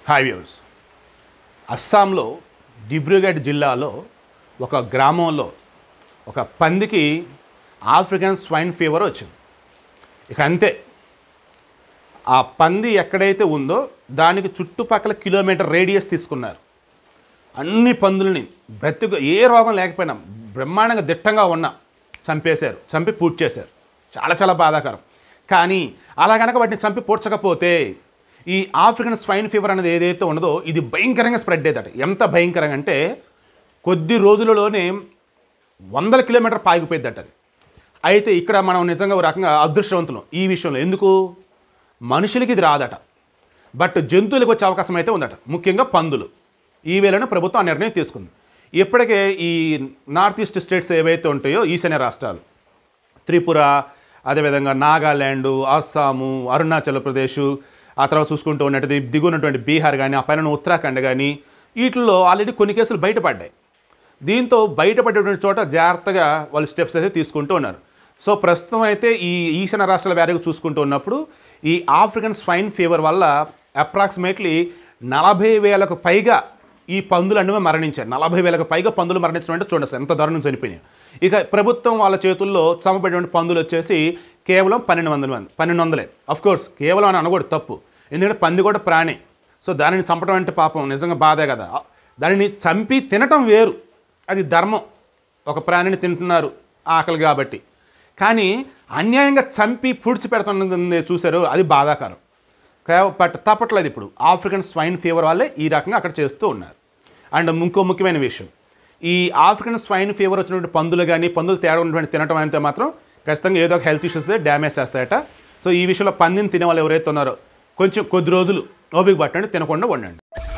hi viewers అస్సాంలో డిబ్రూగఢ్ జిల్లాలో ఒక గ్రామంలో ఒక పందికి ఆఫ్రికన్ స్వైన్ ఫీవర్ వచ్చింది ఇక అంతే ఆ పంది ఎక్కడైతే ఉందో దానికి చుట్టుపక్కల కిలోమీటర్ రేడియస్ తీసుకున్నారు అన్ని పందులని బ్రతికు ఏ రోగం లేకపోయినా బ్రహ్మాండంగా దిట్టంగా ఉన్నా చంపేశారు చంపి పూర్తి చేశారు చాలా చాలా బాధాకరం కానీ అలా కనుక వాటిని చంపి పూడ్చకపోతే ఈ ఆఫ్రికన్ స్వైన్ ఫీవర్ అనేది ఏదైతే ఉన్నదో ఇది భయంకరంగా స్ప్రెడ్ అవుతాట ఎంత భయంకరంగా అంటే కొద్ది రోజులలోనే వందల కిలోమీటర్ పాగిపోయిద్దట అది అయితే ఇక్కడ మనం నిజంగా ఒక రకంగా అదృష్టవంతులం ఈ విషయంలో ఎందుకు మనుషులకి ఇది రాదట బట్ జంతువులకు వచ్చే అవకాశం అయితే ఉందట ముఖ్యంగా పందులు ఈ వేళను ప్రభుత్వం ఆ నిర్ణయం తీసుకుంది ఇప్పటికే ఈ నార్త్ ఈస్ట్ స్టేట్స్ ఏవైతే ఉంటాయో ఈశాన్య రాష్ట్రాలు త్రిపుర అదేవిధంగా నాగాల్యాండ్ అస్సాము అరుణాచల్ ప్రదేశ్ ఆ తర్వాత చూసుకుంటూ ఉన్నట్టుది దిగున్నటువంటి బీహార్ కానీ ఆ పైన ఉత్తరాఖండ్ కానీ వీటిల్లో ఆల్రెడీ కొన్ని కేసులు బయటపడ్డాయి దీంతో బయటపడేటువంటి చోట జాగ్రత్తగా వాళ్ళు స్టెప్స్ అయితే తీసుకుంటూ ఉన్నారు సో ప్రస్తుతం అయితే ఈ ఈశాన్య రాష్ట్రాల వ్యాధిగా చూసుకుంటూ ఉన్నప్పుడు ఈ ఆఫ్రికన్ స్వైన్ ఫీవర్ వల్ల అప్రాక్సిమేట్లీ నలభై వేలకు పైగా ఈ పందులు అనేవి మరణించారు నలభై వేలకు పైగా పందులు మరణించడం అంటే చూడండి అసలు ఎంత దారుణం చనిపోయినాయి ఇక ప్రభుత్వం వాళ్ళ చేతుల్లో చంపబడినటువంటి పందులు వచ్చేసి కేవలం పన్నెండు వందల మంది పన్నెండు వందలే అఫ్ కోర్స్ కేవలం అని అనకూడదు తప్పు ఎందుకంటే పంది కూడా ప్రాణి సో దానిని చంపడం అంటే పాపం నిజంగా బాధే కదా దానిని చంపి తినటం వేరు అది ధర్మం ఒక ప్రాణిని తింటున్నారు ఆకలి కాబట్టి కానీ అన్యాయంగా చంపి పూడ్చి పెడుతున్నది చూశారు అది బాధాకరం కా- బట్ తప్పట్లేదు ఇప్పుడు ఆఫ్రికన్ స్వైన్ ఫీవర్ వల్లే ఈ రకంగా అక్కడ చేస్తూ ఉన్నారు అండ్ ఇంకో ముఖ్యమైన విషయం ఈ ఆఫ్రికన్ స్వైన్ ఫీవర్ వచ్చినటువంటి పందులు కానీ పందులు తేడా ఉన్నటువంటి తినటం అయితే మాత్రం ఖచ్చితంగా ఏదో ఒక హెల్త్ ఇష్యూస్ డ్యామేజ్ చేస్తాయట సో ఈ విషయంలో పందిని తినే వాళ్ళు ఎవరైతే ఉన్నారో కొంచెం కొద్ది రోజులు ఓపిక పట్టండి తినకుండా ఉండండి